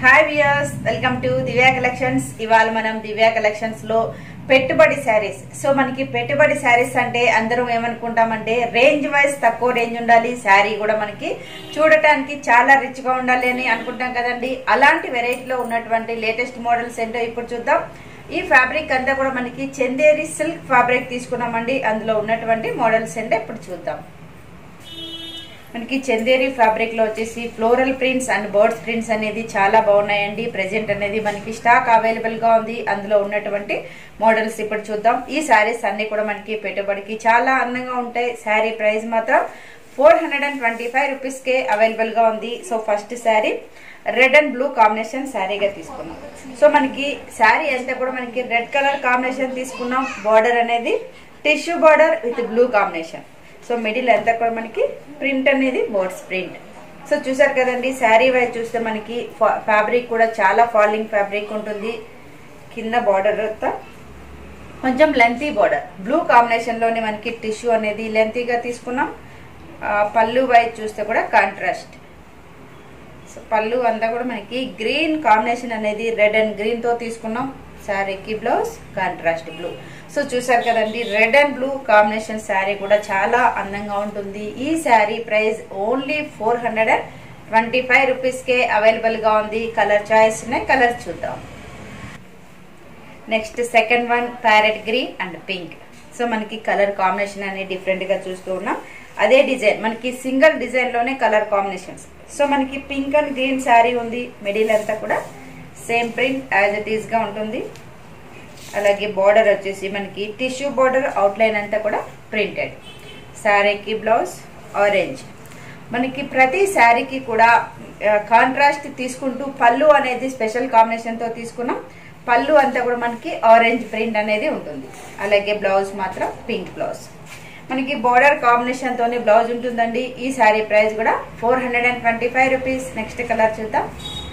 hi viewers welcome to Divya collections ఇవాళ మనం Divya collections లో పెట్టుబడి శారీస్ సో మనకి పెట్టుబడి శారీస్ అంటే అందరం ఏమనుకుంటామంటే రేంజ్ వైజ్ తక్కువ రేంజ్ ఉండాలి శారీ కూడా మనకి చూడటానికి చాలా రిచ్ గా ఉండాలి అని అనుకుంటాం కదండి అలాంటి వెరైటీలో ఉన్నటువంటి లేటెస్ట్ మోడల్స్ ఏంటో ఇప్పుడు చూద్దాం ఈ ఫ్యాబ్రిక్ అంతా కూడా మనకి చందేరి సిల్క్ ఫ్యాబ్రిక్ తీసుకున్నామండి అందులో ఉన్నటువంటి మోడల్స్ ఏంటో ఇప్పుడు చూద్దాం మనకి చందేరి ఫ్యాబ్రిక్ లో వచ్చేసి floral prints and birds prints అనేది చాలా బాగున్నాయండి ప్రెజెంట్ అనేది మనకి స్టాక్ అవైలబుల్ గా ఉంది అందులో ఉన్నటువంటి మోడల్స్ ఇప్పుడు చూద్దాం ఈ శారీస్ అన్ని కూడా మనకి పెట్టుబడికి చాలా అందంగా ఉంటాయి శారీ ప్రైస్ మాత్రం four hundred and twenty five rupees కే అవైలబుల్ గా ఉంది so first sari red and blue combination శారీగా తీసుకున్నాం సో మనకి శారీ అంతా కూడా మనకి రెడ్ కలర్ కాంబినేషన్ తీసుకున్నాం బార్డర్ అనేది tissue border with blue combination so middle అంతా కూడా మనకి ప్రింట్ అనేది బోర్డ్స్ ప్రింట్ సో చూసారు కదండి శారీ వైజ్ చూస్తే మనకి ఫ్యాబ్రిక్ కూడా చాలా ఫాలింగ్ ఫ్యాబ్రిక్ ఉంటుంది కింద బార్డర్ అంతా కొంచెం లెంతీ బార్డర్ బ్లూ కాంబినేషన్ లోనే మనకి టిష్యూ అనేది లెంతీగా తీసుకున్నాం పళ్ళు వైజ్ చూస్తే కూడా కాంట్రాస్ట్ సో పళ్ళు అంతా కూడా మనకి గ్రీన్ కాంబినేషన్ అనేది రెడ్ అండ్ గ్రీన్ తో తీసుకున్నాం శారీకి బ్లౌజ్ కాంట్రాస్ట్ బ్లూ సో చూసారు కదండి red and blue combination sari కూడా చాలా అందంగా ఉంటుంది ఈ sari price only four hundred and twenty five rupees కే అవైలబుల్ గా ఉంది కలర్ చాయిస్ ఉన్నాయి కలర్ చూద్దాం next second one parrot green and pink so మనకి కలర్ కాంబినేషన్ అనేది డిఫరెంట్ గా చూస్తూ ఉన్నాం అదే డిజైన్ మనకి సింగిల్ డిజైన్ లోనే కలర్ కాంబినేషన్స్ సో మనకి పింక్ అండ్ గ్రీన్ శారీ ఉంది మిడిల్ అంతా కూడా same print as it is గా ఉంటుంది అలాగే బార్డర్ వచ్చేసి మనకి టిష్యూ బార్డర్ అవుట్లైన్ అంతా కూడా ప్రింటెడ్ శారీకి బ్లౌజ్ ఆరెంజ్ మనకి ప్రతి శారీకి కూడా కాంట్రాస్ట్ తీసుకుంటూ పళ్ళు అనేది స్పెషల్ కాంబినేషన్ తో తీసుకున్నాం పళ్ళు అంతా కూడా మనకి ఆరెంజ్ ప్రింట్ అనేది ఉంటుంది అలాగే బ్లౌజ్ మాత్రం పింక్ బ్లౌజ్ మనకి బార్డర్ కాంబినేషన్ తోనే బ్లౌజ్ ఉంటుందండి ఈ శారీ ప్రైస్ కూడా four hundred and twenty five rupees next colour చూద్దాం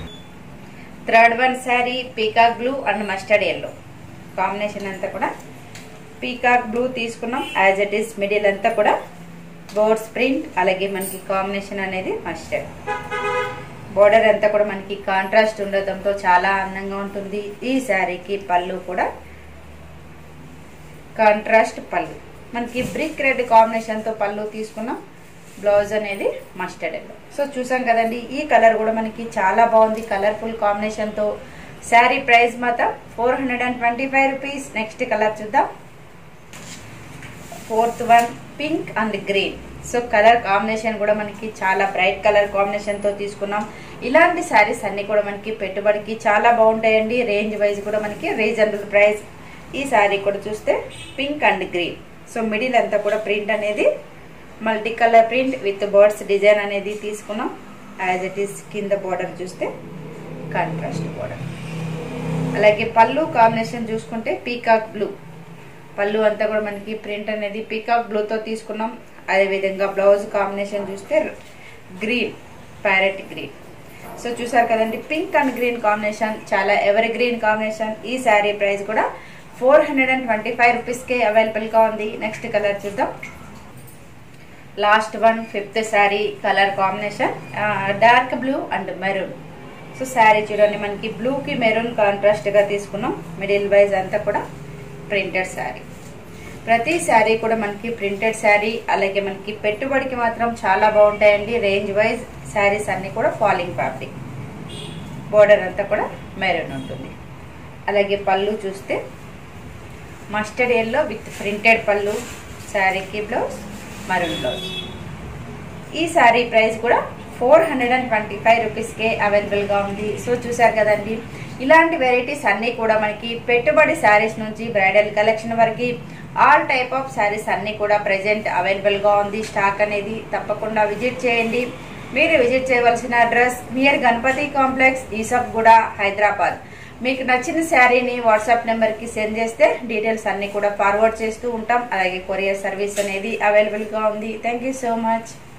third one sari peacock blue and mustard yellow combination అంతా కూడా పీకాక్ బ్లూ తీసుకున్నాం యాజ్ ఇట్ ఈస్ మిడిల్ అంతా కూడా బోర్డ్స్ ప్రింట్ అలాగే మనకి కాంబినేషన్ అనేది మస్టర్డ్ బోర్డర్ అంతా కూడా మనకి కాంట్రాస్ట్ ఉండటంతో చాలా అందంగా ఉంటుంది ఈ శారీకి పళ్ళు కూడా కాంట్రాస్ట్ పళ్ళు మనకి బ్రిక్ రెడ్ కాంబినేషన్ తో పళ్ళు తీసుకున్నాం బ్లౌజ్ అనేది మస్టర్డ్ ఎల్లో సో చూసాం కదండి ఈ కలర్ కూడా మనకి చాలా బాగుంది కలర్ఫుల్ కాంబినేషన్ తో శారీ ప్రైస్ మాత్రం four hundred and twenty five rupees next colour చూద్దాం fourth one pink and green so colour combination కూడా మనకి చాలా బ్రైట్ కలర్ కాంబినేషన్ తో తీసుకున్నాం ఇలాంటి శారీస్ అన్ని కూడా మనకి పెట్టుబడికి చాలా బాగుంటాయండి రేంజ్ వైజ్ కూడా మనకి రీజనబుల్ ప్రైస్ ఈ శారీ కూడా చూస్తే pink and green so middle అంతా కూడా ప్రింట్ అనేది multi colour print with birds design అనేది తీసుకున్నాం యాజ్ ఇట్ ఈస్ కింద బార్డర్ చూస్తే కాంట్రాస్ట్ బార్డర్ అలాగే పళ్ళు కాంబినేషన్ చూసుకుంటే పీకాక్ బ్లూ పళ్ళు అంతా కూడా మనకి ప్రింట్ అనేది పీకాక్ బ్లూతో తీసుకున్నాం అదేవిధంగా బ్లౌజ్ కాంబినేషన్ చూస్తే గ్రీన్ ప్యారెట్ గ్రీన్ సో చూసారు కదండి పింక్ అండ్ గ్రీన్ కాంబినేషన్ చాలా ఎవర్ గ్రీన్ కాంబినేషన్ ఈ శారీ ప్రైస్ కూడా four hundred and twenty five రూపీస్కే అవైలబుల్గా ఉంది నెక్స్ట్ కలర్ చూద్దాం last one fifth sari colour combination dark blue and maroon so sari చూడండి మనకి బ్లూకి మెరూన్ కాంట్రాస్ట్గా తీసుకున్నాం మిడిల్ వైజ్ అంతా కూడా ప్రింటెడ్ శారీ ప్రతి శారీ కూడా మనకి ప్రింటెడ్ శారీ అలాగే మనకి పెట్టుబడికి మాత్రం చాలా బాగుంటాయండి రేంజ్ వైజ్ శారీస్ అన్ని కూడా ఫాలింగ్ ఫ్యాబ్రిక్ బోర్డర్ అంతా కూడా మెరూన్ ఉంటుంది అలాగే పళ్ళు చూస్తే మస్టర్డ్ ఎల్లో విత్ ప్రింటెడ్ పళ్ళు శారీకి బ్లౌజ్ మరూన్ బ్లౌజ్ ఈ శారీ ప్రైస్ కూడా four hundred and twenty five రూపీస్కే అవైలబుల్గా ఉంది సో చూసారు కదండి ఇలాంటి వెరైటీస్ అన్నీ కూడా మనకి పెట్టుబడి శారీస్ నుంచి బ్రైడల్ కలెక్షన్ వరకు ఆల్ టైప్ ఆఫ్ శారీస్ అన్నీ కూడా ప్రజెంట్ అవైలబుల్గా ఉంది స్టాక్ అనేది తప్పకుండా విజిట్ చేయండి మీరు విజిట్ చేయవలసిన address near Ganapathi complex Yousufguda Hyderabad మీకు నచ్చిన శారీని వాట్సాప్ నెంబర్కి సెండ్ చేస్తే డీటెయిల్స్ అన్ని కూడా ఫార్వర్డ్ చేస్తూ ఉంటాం అలాగే కొరియర్ సర్వీస్ అనేది అవైలబుల్గా ఉంది థ్యాంక్ సో మచ్